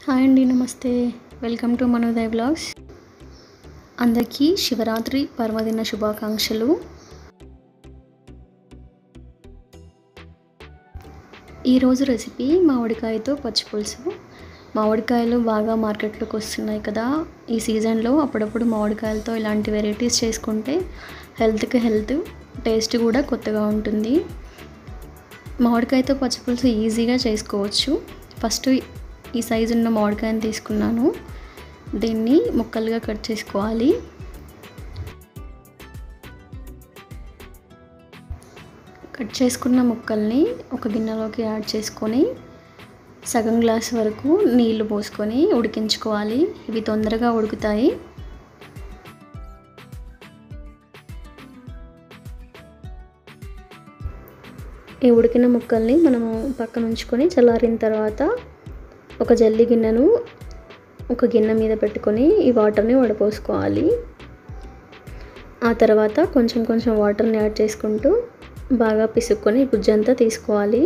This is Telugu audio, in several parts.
హాయ్ అండి నమస్తే వెల్కమ్ టు మనోదయ్ బ్లాగ్స్ అందరికీ శివరాత్రి పర్వదిన శుభాకాంక్షలు ఈరోజు రెసిపీ మామిడికాయతో పచ్చిపులుసు మామిడికాయలు బాగా మార్కెట్లోకి వస్తున్నాయి కదా ఈ సీజన్లో అప్పుడప్పుడు మామిడికాయలతో ఇలాంటి వెరైటీస్ చేసుకుంటే హెల్త్కి హెల్త్ టేస్ట్ కూడా కొత్తగా ఉంటుంది మామిడికాయతో పచ్చిపులుసు ఈజీగా చేసుకోవచ్చు ఫస్ట్ ఈ సైజు ఉన్న మామిడికాయని తీసుకున్నాను దీన్ని ముక్కలుగా కట్ చేసుకోవాలి కట్ చేసుకున్న ముక్కల్ని ఒక గిన్నెలోకి యాడ్ చేసుకొని సగం గ్లాస్ వరకు నీళ్లు పోసుకొని ఉడికించుకోవాలి ఇవి తొందరగా ఉడుకుతాయి ఈ ఉడికిన ముక్కల్ని మనము పక్కన ఉంచుకొని చల్లారిన తర్వాత ఒక జల్లి గిన్నెను ఒక గిన్నె మీద పెట్టుకొని ఈ వాటర్ని వడపోసుకోవాలి ఆ తర్వాత కొంచెం కొంచెం వాటర్ని యాడ్ చేసుకుంటూ బాగా పిసుక్కొని గుజ్జంతా తీసుకోవాలి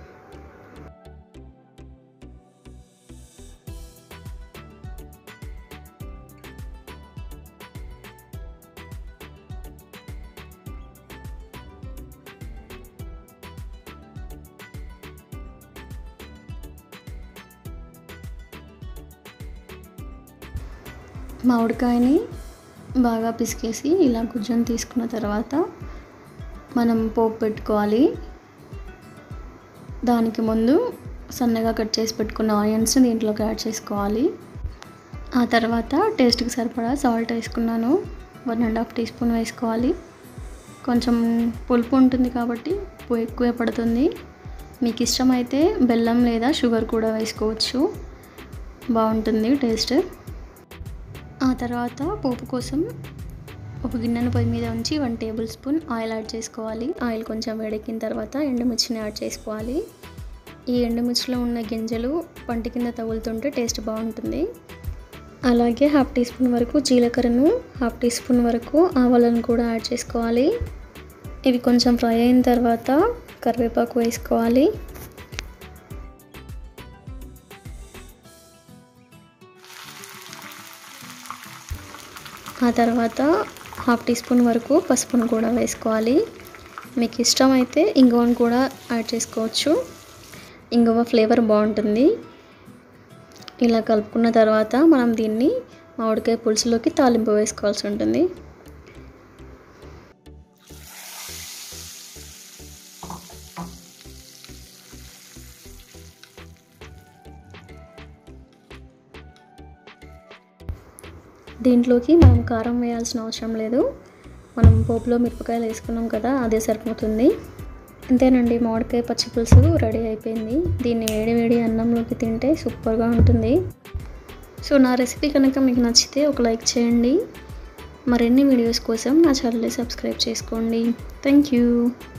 మామిడికాయని బాగా పిసికేసి ఇలా గుజ్జను తీసుకున్న తర్వాత మనం పోపు పెట్టుకోవాలి దానికి ముందు సన్నగా కట్ చేసి పెట్టుకున్న ఆనియన్స్ దీంట్లోకి యాడ్ చేసుకోవాలి ఆ తర్వాత టేస్ట్కి సరిపడా సాల్ట్ వేసుకున్నాను one and half teaspoon వేసుకోవాలి కొంచెం పులుపు ఉంటుంది కాబట్టి ఉప్పు ఎక్కువే పడుతుంది మీకు ఇష్టమైతే బెల్లం లేదా షుగర్ కూడా వేసుకోవచ్చు బాగుంటుంది టేస్ట్ ఆ తర్వాత పోపు కోసం ఒక గిన్నెను పొయ్యి మీద ఉంచి వన్ టేబుల్ స్పూన్ ఆయిల్ యాడ్ చేసుకోవాలి ఆయిల్ కొంచెం వేడెక్కిన తర్వాత ఎండుమిర్చిని యాడ్ చేసుకోవాలి ఈ ఎండుమిర్చిలో ఉన్న గింజలు పంట కింద తగులుతుంటే టేస్ట్ బాగుంటుంది అలాగే హాఫ్ టీ స్పూన్ వరకు జీలకర్రను హాఫ్ టీ స్పూన్ వరకు ఆవాలను కూడా యాడ్ చేసుకోవాలి ఇవి కొంచెం ఫ్రై అయిన తర్వాత కరివేపాకు వేసుకోవాలి ఆ తర్వాత హాఫ్ టీ స్పూన్ వరకు పసుపును కూడా వేసుకోవాలి మీకు ఇష్టమైతే ఇంగువను కూడా యాడ్ చేసుకోవచ్చు ఇంగువ ఫ్లేవర్ బాగుంటుంది ఇలా కలుపుకున్న తర్వాత మనం దీన్ని మామిడికాయ పులుసులోకి తాలింపు వేసుకోవాల్సి ఉంటుంది దీంట్లోకి మనం కారం వేయాల్సిన అవసరం లేదు మనం పోపులో మిరపకాయలు వేసుకున్నాం కదా అదే సరిపోతుంది అంతేనండి మామిడికాయ పచ్చి పులుసు రెడీ అయిపోయింది దీన్ని వేడి వేడి అన్నంలోకి తింటే సూపర్గా ఉంటుంది సో నా రెసిపీ కనుక మీకు నచ్చితే ఒక లైక్ చేయండి మరిన్ని వీడియోస్ కోసం నా ఛానల్ని సబ్స్క్రైబ్ చేసుకోండి థ్యాంక్ యూ